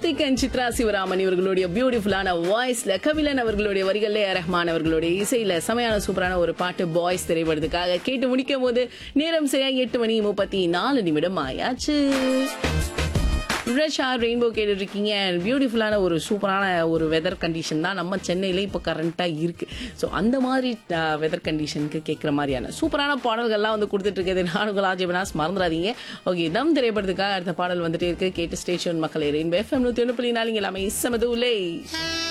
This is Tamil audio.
கார்த்திக் அண்ட் சித்ரா சிவராமன் இவர்களுடைய பியூட்டிஃபுல்லான வாய்ஸ்ல கபிலன் அவர்களுடைய வரிகள்ல ஏ ரஹ்மான் அவர்களுடைய இசையில செமையான சூப்பரான ஒரு பாட்டு பாய்ஸ் திரைப்படத்துக்காக கேட்டு முடிக்கும் போது நேரம் சரியா எட்டு மணி முப்பத்தி நாலு நிமிடம் ஆயாச்சு ஷார் ரெயின்போ கேட்டுட்டு இருக்கீங்க பியூட்டிஃபுல்லான ஒரு சூப்பரான ஒரு வெதர் கண்டிஷன் தான் நம்ம சென்னையில இப்போ கரண்ட்டாக இருக்கு ஸோ அந்த மாதிரி வெதர் கண்டிஷனுக்கு கேட்குற மாதிரியான சூப்பரான பாடல்கள்லாம் வந்து கொடுத்துட்டு இருக்குது நானுங்கள் ஆஜிபனாஸ் மறந்துடாதீங்க ஓகே நம் திரைப்படத்துக்காக அடுத்த பாடல் வந்துட்டே இருக்கு கேட்டு ஸ்டேஷன் மக்களை ரெயின்போ எஃப்எம் நூற்றி ஒன்று புள்ளி நாலு இங்கே எல்லாமே இசமது உலை